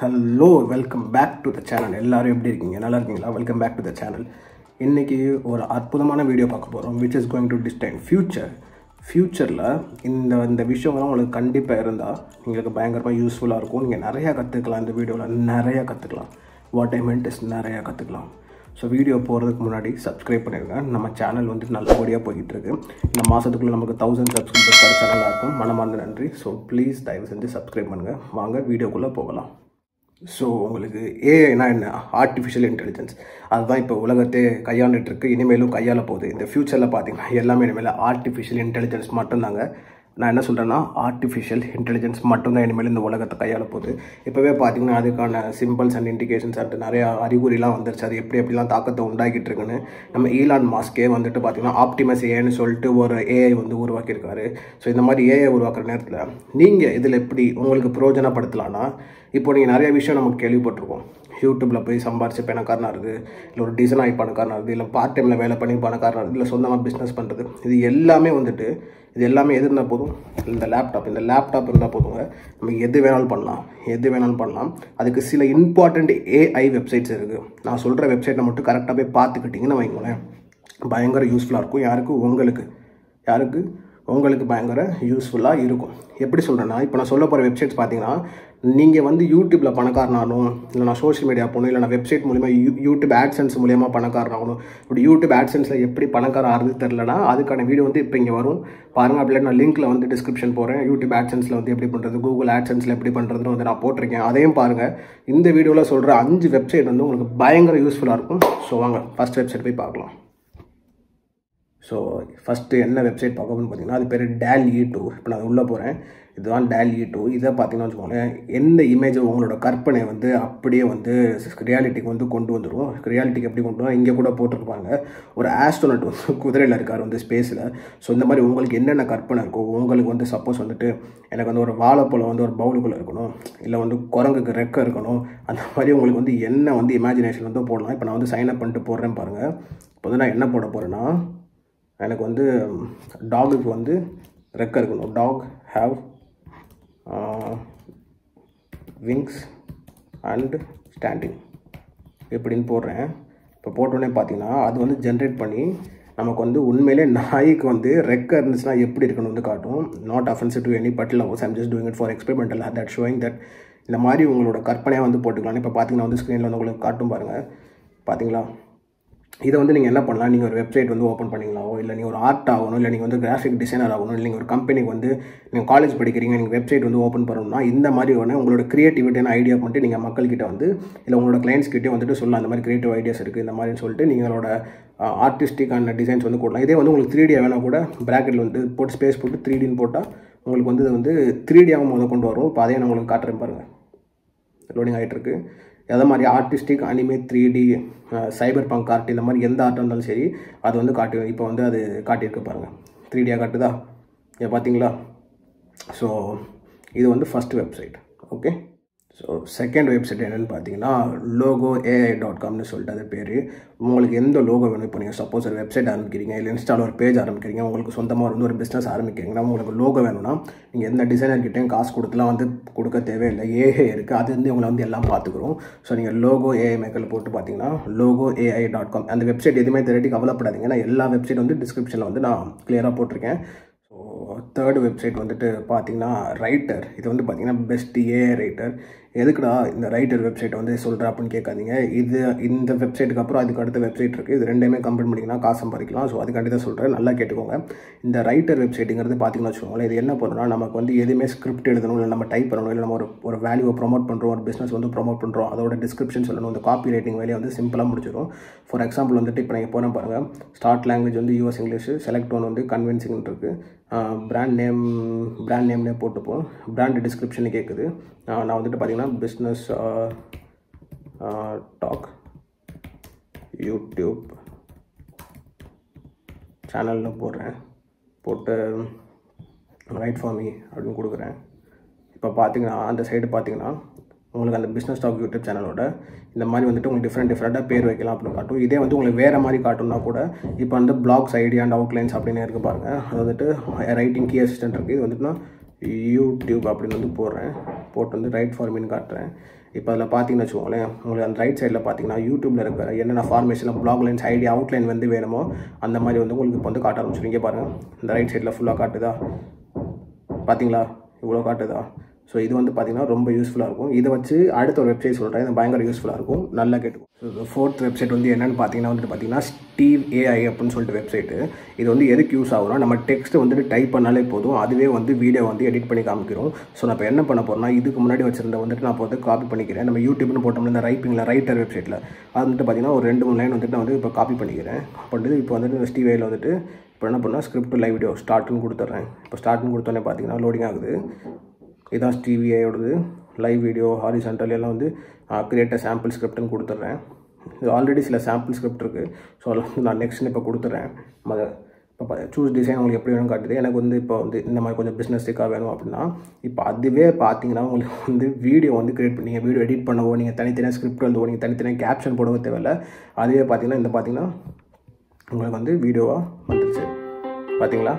Hello welcome back to the channel எல்லாரும் எப்படி இருக்கீங்க நல்லா இருக்கீங்களா welcome back to the channel இன்றைக்கி ஒரு அற்புதமான வீடியோ பார்க்க போகிறோம் which is going to destine future ஃப்யூச்சரில் இந்த இந்த விஷயங்கள்லாம் உங்களுக்கு கண்டிப்பாக இருந்தால் உங்களுக்கு பயங்கரமாக யூஸ்ஃபுல்லாக இருக்கும் நீங்கள் நிறையா கற்றுக்கலாம் இந்த வீடியோவில் நிறையா கற்றுக்கலாம் வாட் ஐ மென்ட் இஸ் நிறையா கற்றுக்கலாம் ஸோ வீடியோ போகிறதுக்கு முன்னாடி சப்ஸ்கிரைப் பண்ணிடுங்க நம்ம சேனல் வந்து நல்லபடியாக போய்கிட்டு இருக்கு இந்த மாதத்துக்குள்ளே நமக்கு தௌசண்ட் சப்ஸ்கிரைபர்ஸ் கிடைச்சா நல்லாயிருக்கும் மனமார்ந்த நன்றி ஸோ ப்ளீஸ் தயவு செஞ்சு சப்ஸ்கிரைப் பண்ணுங்கள் வாங்க வீடியோக்குள்ளே போகலாம் ஸோ உங்களுக்கு ஏஐனா என்ன ஆர்டிஃபிஷியல் இன்டெலிஜென்ஸ் அதுதான் இப்போ உலகத்தை கையாண்டுட்டு இருக்கு இனிமேலும் கையாள போகுது இந்த ஃப்யூச்சரில் பார்த்தீங்கன்னா எல்லாமே இனிமேல் ஆர்டிஃபிஷியல் இன்டெலிஜென்ஸ் மட்டும்தாங்க நான் என்ன சொல்கிறேன்னா ஆர்டிஃபிஷியல் இன்டெலிஜென்ஸ் மட்டும்தான் இனிமேல் இந்த உலகத்தை கையாள போகுது இப்போவே பார்த்தீங்கன்னா அதுக்கான சிம்பிள்ஸ் அண்ட் இண்டிகேஷன்ஸ் அண்ட் நிறையா அறிகுறிலாம் வந்துருச்சு அது எப்படி எப்படிலாம் தாக்கத்தை உண்டாக்கிட்டு இருக்குன்னு நம்ம ஈலான் மாஸ்கே வந்துட்டு பார்த்தீங்கன்னா ஆப்டிமஸ் ஏன்னு சொல்லிட்டு ஒரு ஏஐ வந்து உருவாக்கியிருக்காரு ஸோ இந்த மாதிரி ஏஐ உருவாக்குற நேரத்தில் நீங்கள் இதில் எப்படி உங்களுக்கு பிரயோஜனப்படுத்தலான்னா இப்போ நீங்கள் நிறைய விஷயம் நமக்கு கேள்விப்பட்டிருக்கோம் யூடியூப்பில் போய் சம்பாரிச்சு பணக்காரனாக இருக்குது இல்லை ஒரு டிசைன் ஆகி பணக்காரனாக இருக்குது இல்லை பார்ட் டைமில் வேலை பண்ணி பணக்காரனாக இருக்குது இல்லை சொந்தமாக பிஸ்னஸ் பண்ணுறது இது எல்லாமே வந்துட்டு இது எல்லாமே எது இருந்தால் போதும் இந்த லேப்டாப் இந்த லேப்டாப் இருந்தால் போதுங்க நம்ம எது வேணாலும் பண்ணலாம் எது வேணாலும் பண்ணலாம் அதுக்கு சில இம்பார்ட்டண்ட் ஏஐ வெப்சைட்ஸ் இருக்குது நான் சொல்கிற வெப்சைட்டை மட்டும் கரெக்டாக போய் பார்த்துக்கிட்டிங்கன்னு வைங்களேன் பயங்கர யூஸ்ஃபுல்லாக இருக்கும் யாருக்கு உங்களுக்கு யாருக்கு உங்களுக்கு பயங்கர யூஸ்ஃபுல்லாக இருக்கும் எப்படி சொல்கிறேன்னா இப்போ நான் சொல்ல போகிற வெப்சைட்ஸ் பார்த்தீங்கன்னா நீங்கள் வந்து யூடியூப்பில் பணக்காரனாகணும் இல்லை நான் சோஷியல் மீடியா போகணும் இல்லை நான் வெப்சைட் மூலிமா யூ யூடியூப் ஆட்சன்ஸ் மூலியமாக பணக்காரனாகணும் இப்படி யூடியூப் ஆட்சன்ஸில் எப்படி பணக்காரன் ஆகிறது தெரிலனா அதுக்கான வீடியோ வந்து இப்போ இங்கே வரும் பாருங்கள் அப்படி நான் லிங்க்கில் வந்து டிஸ்கிரிப்ஷன் போகிறேன் யூடியூப் ஆட்சன்ஸில் வந்து எப்படி பண்ணுறது கூகுள் ஆட்சன்ஸில் எப்படி பண்ணுறதுன்னு வந்து நான் போட்டிருக்கேன் அதையும் பாருங்கள் இந்த வீடியோவில் சொல்கிற அஞ்சு வெப்சைட் வந்து உங்களுக்கு பயங்கர யூஸ்ஃபுல்லாக இருக்கும் ஸோ வாங்க ஃபஸ்ட் வெப்சைட் போய் பார்க்கலாம் ஸோ ஃபஸ்ட்டு என்ன வெப்சைட் பார்க்கணும்னு பார்த்தீங்கன்னா அது பேர் டேல் இ டூ இப்போ நான் உள்ளே போகிறேன் இதுதான் டேல் இ டூ இதை பார்த்தீங்கன்னா வச்சுக்கோங்களேன் எந்த இமேஜ் உங்களோட கற்பனை வந்து அப்படியே வந்து ரியாலிட்டிக்கு வந்து கொண்டு வந்துடும் ரியாலிட்டிக்கு எப்படி கொண்டு வரும் இங்கே கூட போட்டிருப்பாங்க ஒரு ஆஸ்ட்ரோனட் வந்து குதிரையில் இருக்கார் வந்து ஸ்பேஸில் ஸோ இந்த மாதிரி உங்களுக்கு என்னென்ன கற்பனை இருக்கோ உங்களுக்கு வந்து சப்போஸ் வந்துட்டு எனக்கு வந்து ஒரு வாழைப்பழம் வந்து ஒரு பவுலுக்குள்ளே இருக்கணும் இல்லை வந்து குரங்குக்கு ரெக்க இருக்கணும் அந்த மாதிரி உங்களுக்கு வந்து என்ன வந்து இமேஜினேஷன் வந்து போடலாம் இப்போ நான் வந்து சைன் அப் பண்ணிட்டு போடுறேன் பாருங்கள் இப்போ வந்து நான் என்ன போட போகிறேன்னா எனக்கு வந்து டாகுக்கு வந்து ரெக்க இருக்கணும் dog have wings and standing இப்படின்னு போடுறேன் இப்போ போட்டோடனே பார்த்தீங்கன்னா அது வந்து ஜென்ரேட் பண்ணி நமக்கு வந்து உண்மையிலே நாய்க்கு வந்து ரெக்க இருந்துச்சுன்னா எப்படி இருக்கணும் வந்து காட்டும் not offensive to any but loves I'm just doing it for experimental that showing that இந்த மாதிரி உங்களோட கற்பனையாக வந்து போட்டுக்கலாம் இப்போ பார்த்தீங்கன்னா வந்து ஸ்க்ரீனில் வந்து உங்களுக்கு காட்டும் பாருங்கள் பார்த்தீங்களா இதை வந்து நீங்கள் என்ன பண்ணலாம் நீங்கள் ஒரு வெப்சைட் வந்து ஓப்பன் பண்ணிங்களாவோ இல்லை நீங்கள் ஒரு ஆர்ட் ஆகணும் இல்லை நீங்கள் வந்து கிராஃபிக் டிசைனர் ஆகணும் இல்லை நீங்கள் ஒரு கம்பெனிக்கு வந்து நீங்கள் காலேஜ் படிக்கிறீங்க நீங்கள் வெப்சைட் வந்து ஓப்பன் பண்ணணும்னா இந்த மாதிரி ஒன்று உங்களோட க்ரியேட்டிவிட்டியான ஐடியா பண்ணிட்டு நீங்கள் மக்கள்கிட்ட வந்து இல்லை உங்களோட கிளைண்ட்ஸ் கிட்டே வந்துட்டு சொல்லலாம் அந்த மாதிரி க்ரியேட்டிவ் ஐடியாஸ் இருக்குது இந்த மாதிரின்னு சொல்லிட்டு நீங்களோட ஆர்டிஸ்டிக் அண்ட் டிசைன்ஸ் வந்து கொடுக்கலாம் இதே வந்து உங்களுக்கு த்ரீ டி வேணால் கூட ப்ராக்கெட்டில் வந்து போட்டு ஸ்பேஸ் போட்டு த்ரீ டின்னு போட்டால் உங்களுக்கு வந்து இது வந்து த்ரீ டியாகவும் முதல் கொண்டு வரும் இப்போ அதையும் நான் உங்களுக்கு காட்டுறேன் பாருங்கள் லோடிங் ஆகிட்டு இருக்கு அதே மாதிரி artistic anime three D cyberpunk art இந்த மாதிரி எந்த ஆர்ட்டாக இருந்தாலும் சரி அது வந்து காட்டு இப்போ வந்து அது காட்டியிருக்கு பாருங்கள் த்ரீ டியாக காட்டுதா இதை பார்த்தீங்களா ஸோ இது வந்து first website okay so second website என்னென்னு பார்த்தீங்கன்னா லோகோ ஏஐ டாட் காம்னு சொல்லிட்டு அது பேர் உங்களுக்கு எந்த லோகோ வேணும் இப்போ நீங்கள் சப்போஸ் ஒரு வெப்சைட் ஆரம்பிக்கிறீங்க இல்லை இன்ஸ்டாவில் ஒரு பேஜ் ஆரம்பிக்கிறீங்க உங்களுக்கு சொந்தமாக வந்து ஒரு பிஸ்னஸ் ஆரம்பிக்கிறீங்கன்னா உங்களுக்கு லோகோ வேணும்னா நீங்கள் எந்த டிசைனர்கிட்டையும் காசு கொடுத்துலாம் வந்து கொடுக்க தேவையில்லை ஏஐ இருக்குது அது வந்து உங்களை வந்து எல்லாம் பார்த்துக்குறோம் ஸோ நீங்கள் லோகோ ஏஐ மேக்கல் போட்டு பார்த்தீங்கன்னா லோகோ ஏஐ டாட் காம் அந்த வெப்சைட் எதுவுமே தெரியாட்டி கவலைப்படாதீங்க ஏன்னா எல்லா வெப்சைட் வந்து டிஸ்கிரிப்ஷனில் வந்து நான் கிளியராக போட்டிருக்கேன் ஸோ தேர்டு வெப்சைட் வந்துட்டு பார்த்தீங்கன்னா ரைட்டர் இது வந்து பார்த்தீங்கன்னா பெஸ்ட் ஏஐ ரைட்டர் எதுக்குடா இந்த ரைட்டர் வெப்சைட் வந்து சொல்கிற அப்படின்னு கேட்காதீங்க இது இந்த வெப்சைட்டுக்கு அப்புறம் அதுக்கு அடுத்த வெப்சைட் இருக்குது இது ரெண்டுமே கம்பைன் பண்ணிங்கன்னா காசு சம்பாதிக்கலாம் ஸோ அதுக்காண்டி தான் சொல்கிறேன் நல்லா கேட்டுக்கோங்க இந்த ரைட்டர் வெப்சைட்டுங்கிறது பார்த்தீங்கன்னா வச்சுக்கோங்களேன் இது என்ன பண்ணணும்னா நமக்கு வந்து எதுவுமே ஸ்கிரிப்ட் எழுதணும் இல்லை நம்ம டைப் பண்ணணும் இல்லை நம்ம ஒரு ஒரு வேல்யூவை ப்ரொமோட் பண்ணுறோம் ஒரு பிஸ்னஸ் வந்து ப்ரொமோட் பண்ணுறோம் அதோட டிஸ்கிரிப்ஷன் சொல்லணும் இந்த காப்பி ரைட்டிங் வேலையை வந்து சிம்பிளாக முடிச்சிடும் ஃபார் எக்ஸாம்பிள் வந்துட்டு இப்போ நீங்கள் போன பாருங்கள் ஸ்டார்ட் லாங்குவேஜ் வந்து யூஎஸ் இங்கிலீஷ் செலக்ட் ஒன் வந்து கன்வின்சிங் இருக்குது பிராண்ட் நேம் பிராண்ட் நேம்னே போட்டுப்போம் பிராண்ட் டிஸ்கிரிப்ஷன் கேட்குது நான் வந்துட்டு பார்த்தீங்கன்னா பிஸ்னஸ் டாக் யூடியூப் சேனல்னு போடுறேன் போட்டு ரைட் ஃபார் மீ அப்படின்னு கொடுக்குறேன் இப்போ பார்த்தீங்கன்னா அந்த சைடு பார்த்தீங்கன்னா உங்களுக்கு அந்த பிஸ்னஸ் டாக் யூடியூப் சேனலோட இந்த மாதிரி வந்துட்டு உங்களுக்கு டிஃப்ரெண்ட் டிஃப்ரெண்ட்டாக பேர் வைக்கலாம் அப்படின்னு காட்டும் இதே வந்து உங்களுக்கு வேறு மாதிரி காட்டும்னா கூட இப்போ வந்து பிளாக்ஸ் ஐடியா அண்ட் அவுட்லைன்ஸ் அப்படின்னு இருக்குது பாருங்கள் அது வந்துட்டு ரைட்டிங் கீ அசிஸ்டன்ட் இருக்குது இது வந்துட்டுனா யூடியூப் அப்படின்னு வந்து போடுறேன் போட்டு வந்து ரைட் ஃபார்மின்னு காட்டுறேன் இப்போ அதில் பார்த்தீங்கன்னு வச்சுக்கோங்களேன் உங்களுக்கு அந்த ரைட் சைடில் பார்த்தீங்கன்னா யூடியூப்பில் இருக்கிற என்னென்ன ஃபார்மேஷனில் பிளாக் லைன்ஸ் ஐடி அவுட்லைன் வந்து வேணுமோ அந்த மாதிரி வந்து உங்களுக்கு இப்போ வந்து காட்ட ஆரம்பிச்சிருங்க பாருங்கள் இந்த ரைட் சைடில் ஃபுல்லாக காட்டுதா பார்த்தீங்களா இவ்வளோ காட்டுதா ஸோ இது வந்து பார்த்தீங்கன்னா ரொம்ப யூஸ்ஃபுல்லாக இருக்கும் இதை வச்சு அடுத்த ஒரு வெப்சைட் சொல்கிறேன் இது பயங்கர யூஸ்ஃபுல்லாக இருக்கும் நல்லா கேட்டுக்கும் ஸோ ஃபோர்த் வெப்சைட் வந்து என்னென்னு பார்த்தீங்கன்னா வந்துட்டு பார்த்தீங்கன்னா ஸ்டீவ் ஏஐ அப்படின்னு சொல்லிட்டு வெப்சைட்டு இது வந்து எதுக்கு யூஸ் ஆகும்னா நம்ம டெக்ஸ்ட்டை வந்துட்டு டைப் பண்ணாலே போதும் அதுவே வந்து வீடியோ வந்து எடிட் பண்ணி காமிக்கிறோம் ஸோ நான் இப்போ என்ன பண்ண போகிறேன்னா இதுக்கு முன்னாடி வச்சிருந்த வந்துட்டு நான் இப்போ வந்து காப்பி பண்ணிக்கிறேன் நம்ம யூடியூப்னு போட்டோம்னா இந்த ரைப்பிங்கில் ரைட்டர் வெப்சைட்டில் அது வந்துட்டு பார்த்தீங்கன்னா ஒரு ரெண்டு மூணு லைன் வந்துட்டு நான் வந்து இப்போ காப்பி பண்ணிக்கிறேன் பண்ணிட்டு இப்போ வந்துட்டு ஸ்டீவ் ஏஐயில் வந்துட்டு இப்போ என்ன பண்ணால் ஸ்கிரிப்ட் லைவ் வீடியோ ஸ்டார்ட்னு கொடுத்துட்றேன் இப்போ ஸ்டார்ட்னு கொடுத்தோன்னே பார்த்தீங்கன்னா லோடிங் ஆகுது இதான் ஸ்டிவிஐயோடது லைவ் வீடியோ ஹாரிசன்டல் எல்லாம் வந்து கிரியேட்ட சாம்பிள் ஸ்கிரிப்ட்னு கொடுத்துட்றேன் இது ஆல்ரெடி சில சாம்பிள் ஸ்கிரிப்ட் இருக்குது ஸோ அதில் வந்து நான் நெக்ஸ்ட் இப்போ கொடுத்துட்றேன் மத இப்போ சூஸ் டிசைன் உங்களுக்கு எப்படி வேணும் காட்டுது எனக்கு வந்து இப்போ வந்து இந்த மாதிரி கொஞ்சம் பிஸ்னஸுக்காக வேணும் அப்படின்னா இப்போ அதுவே பார்த்தீங்கன்னா உங்களுக்கு வந்து வீடியோ வந்து கிரியேட் பண்ணி நீங்கள் வீடியோ எடிட் பண்ணவோ நீங்கள் தனித்தனியாக ஸ்கிரிப்ட் எழுதுவோ நீங்கள் தனித்தனியாக கேப்ஷன் போடவோ தேவையில்ல அதுவே பார்த்தீங்கன்னா இந்த பார்த்தீங்கன்னா உங்களுக்கு வந்து வீடியோவாக வந்துருச்சு பார்த்தீங்களா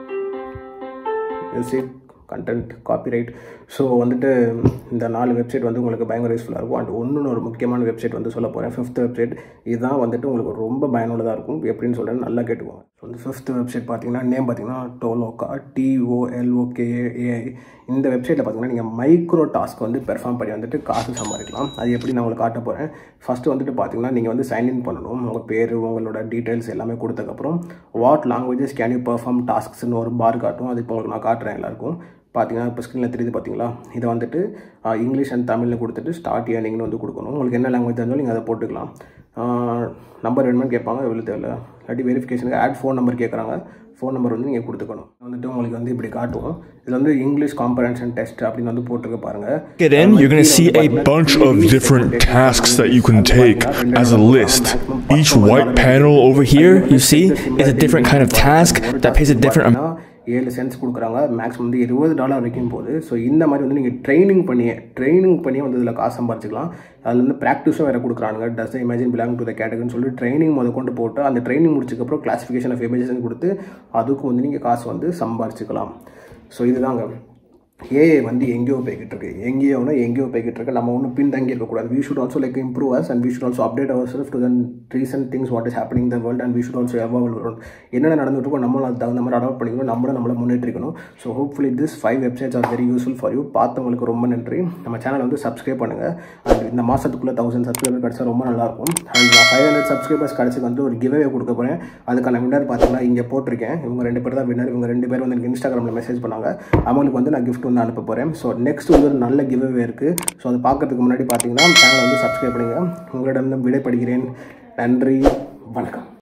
மியூசிக் கண்டென்ட் காப்பிரைட் ஸோ வந்துட்டு இந்த நாலு வெப்சைட் வந்து உங்களுக்கு பயங்கர யூஸ்ஃபுல்லாக இருக்கும் அண்ட் ஒன்று ஒரு முக்கியமான வெப்சைட் வந்து சொல்ல போகிறேன் ஃபிஃப்த் வெப்சைட் இதுதான் வந்துட்டு உங்களுக்கு ரொம்ப பயனுள்ளதாக இருக்கும் எப்படின்னு சொல்கிறேன் நல்லா கேட்டுக்கோங்க ஸோ வந்து ஃபிஃப்த் வெப்சைட் பார்த்தீங்கன்னா நேம் பார்த்தீங்கன்னா டோலோக்கா டிஓஎல்ஓகேஏஐ இந்த வெப்சைட்டில் பார்த்தீங்கன்னா நீங்கள் மைக்ரோ டாஸ்க் வந்து பெர்ஃபார்ம் பண்ணி வந்துட்டு காசு சம்பாதிக்கலாம் அது எப்படி நான் உங்களுக்கு காட்ட போகிறேன் ஃபஸ்ட்டு வந்துட்டு பார்த்தீங்கன்னா நீங்கள் வந்து சைன்இன் பண்ணணும் உங்கள் பேர் உங்களோட டீட்டெயில்ஸ் எல்லாமே கொடுத்ததுக்கப்புறம் what languages can you perform டாஸ்க்ஸ்னு ஒரு பார் காட்டும் அது இப்போ உங்களுக்கு நான் காட்டுறேன் எல்லாருக்கும் பார்த்தீங்கன்னா இப்போ ஸ்க்ரீனில் தெரியுது பார்த்தீங்களா இதை வந்துட்டு இங்கிலீஷ் அண்ட் தமிழில் கொடுத்துட்டு ஸ்டார்ட் ஏர்னிங்னு வந்து கொடுக்கணும் உங்களுக்கு என்ன லாங்குவேஜ் இருந்தாலும் நீங்கள் அதை போட்டுக்கலாம் நம்பர் வேணுமான்னு கேட்பாங்க எவ்வளோ தேவையில்ல இல்லாட்டி வெரிஃபிகேஷனுக்கு ஆட் ஃபோன் நம்பர் கேட்குறாங்க ஃபோன் நம்பர் வந்து நீங்கள் கொடுத்துக்கணும் வந்துட்டு உங்களுக்கு வந்து இப்படி காட்டுவோம் இதில் வந்து இங்கிலீஷ் காம்பரன்ஷன் டெஸ்ட் அப்படின்னு வந்து போட்டிருக்க பாருங்க Get in, you're going to see a bunch of different tasks that you can take as a list. Each white panel over here, you see, is a different kind of task that pays a different amount. பார்த்தீங்கன்னா ஏழு sense கொடுக்குறாங்க maximum வந்து இருபது dollar வரைக்கும் போகுது so இந்த மாதிரி வந்து நீங்கள் ட்ரைனிங் பண்ணியே ட்ரைனிங் பண்ணியே வந்து இதில் காசு சம்பாரிச்சிக்கலாம் அதில் வந்து ப்ராக்டிஸும் வேறு கொடுக்குறாங்க does imagine belong to the கேட்டகரின்னு சொல்லி ட்ரைனிங் முத கொண்டு போட்டு அந்த ட்ரைனிங் முடிச்சதுக்கப்புறம் கிளாஸிஃபிகேஷன் ஆஃப் இமேஜஸ் கொடுத்து அதுக்கும் வந்து நீங்கள் காசு வந்து சம்பாரிச்சிக்கலாம் ஸோ இதுதாங்க ஏஐ வந்து எங்கேயோ போய்கிட்டு இருக்கு எங்கேயோனா எங்கேயோ போய்கிட்டு இருக்கு நம்ம ஒன்றும் பின்தங்கி இருக்கக்கூடாது we should also like improve us and we should also update our self to than recent things what is happening the world and we should also evolve வரும் என்னென்ன நடந்துட்டு இருக்கோ நம்மளும் அது தகுந்த மாதிரி அடாப்ட் பண்ணிக்கணும் நம்மளும் நம்மளை முன்னேற்றிக்கணும் so hopefully this five websites are very useful for you பார்த்தவங்களுக்கு ரொம்ப நன்றி நம்ம சேனலை வந்து சப்ஸ்கிரைப் பண்ணுங்கள் அண்ட் இந்த மாதத்துக்குள்ளே தௌசண்ட் சப்ஸ்கிரைபர் கிடச்சா ரொம்ப நல்லாயிருக்கும் அண்ட் நான் ஃபைவ் ஹண்ட்ரட் சப்ஸ்கிரைபர்ஸ் கிடச்சிக்கு வந்து ஒரு கிவ்வே கொடுக்க போகிறேன் அதுக்கான வின்னர் பார்த்தீங்கன்னா இங்கே போட்டிருக்கேன் இவங்க ரெண்டு பேர் தான் வின்னர் இவங்க ரெண்டு பேர் வந்து எனக்கு இன்ஸ்டாகிராமில் மெசேஜ் பண்ணாங்க அவங்களுக்கு வந்து நான் கிஃப்ட் வந்து அனுப்ப போகிறேன் ஸோ நெக்ஸ்ட் வந்து ஒரு நல்ல கிவ்வே இருக்குது ஸோ அது பார்க்கறதுக்கு முன்னாடி பார்த்தீங்கன்னா சேனலை வந்து சப்ஸ்கிரைப் பண்ணுங்கள் உங்களிடம் விடைப்படுகிறேன் நன்றி வணக்கம்